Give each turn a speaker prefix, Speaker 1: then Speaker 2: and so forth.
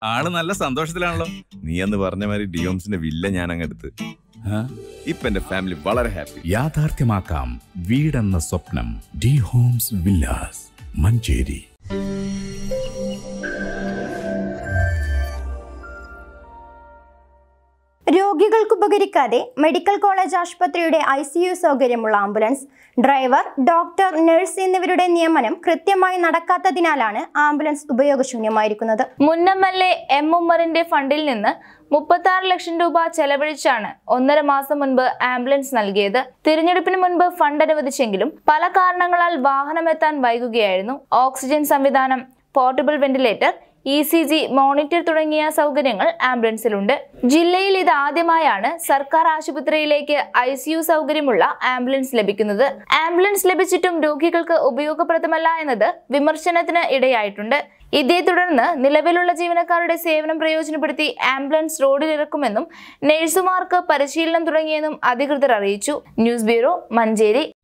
Speaker 1: ആള് നല്ല സന്തോഷത്തിലാണല്ലോ
Speaker 2: നീ അന്ന് പറഞ്ഞ മാതിരി ഡിയോംസിന്റെ വില്ല ഞാൻ അങ്ങെടുത്ത്
Speaker 3: ആ?
Speaker 2: ഇപ്പൊ എന്റെ ഫാമിലി വളരെ ഹാപ്പി
Speaker 3: യാഥാർത്ഥ്യമാക്കാം വീടെന്ന സ്വപ്നം ഡി ഹോംസ് വില്ലാസ് മഞ്ചേരി
Speaker 4: രോഗികൾക്ക് ഉപകരിക്കാതെ മെഡിക്കൽ കോളേജ് ആശുപത്രിയുടെ ഐ സി യു സൗകര്യമുള്ള ആംബുലൻസ് ഡ്രൈവർ ഡോക്ടർ നഴ്സ് എന്നിവരുടെ നിയമനം കൃത്യമായി നടക്കാത്തതിനാലാണ് ആംബുലൻസ് ഉപയോഗശൂന്യമായിരിക്കുന്നത്
Speaker 5: മുൻ എം എൽ എ എം ഉമ്മറിന്റെ ഫണ്ടിൽ നിന്ന് മുപ്പത്തി ആറ് ലക്ഷം രൂപ ചെലവഴിച്ചാണ് ഒന്നര മാസം മുൻപ് ആംബുലൻസ് നൽകിയത് തിരഞ്ഞെടുപ്പിന് മുൻപ് ഫണ്ട് അനുവദിച്ചെങ്കിലും പല കാരണങ്ങളാൽ വാഹനമെത്താൻ വൈകുകയായിരുന്നു ഓക്സിജൻ സംവിധാനം portable ventilator E C G monitor തുടങ്ങിയ സൗകര്യങ്ങൾ ആംബുലൻസിലുണ്ട് ജില്ലയിൽ ഇത് ആദ്യമായാണ് സർക്കാർ ആശുപത്രിയിലേക്ക് ഐ സി യു സൗകര്യമുള്ള ആംബുലൻസ് ലഭിക്കുന്നത് ആംബുലൻസ് ലഭിച്ചിട്ടും രോഗികൾക്ക് ഉപയോഗപ്രദമല്ല എന്നത് വിമർശനത്തിന് ഇടയായിട്ടുണ്ട് ഇതേ തുടർന്ന് നിലവിലുള്ള ജീവനക്കാരുടെ സേവനം പ്രയോജനപ്പെടുത്തി ആംബുലൻസ് റോഡിലിറക്കുമെന്നും നഴ്സുമാർക്ക് പരിശീലനം തുടങ്ങിയെന്നും അധികൃതർ അറിയിച്ചു ന്യൂസ് ബ്യൂറോ മഞ്ചേരി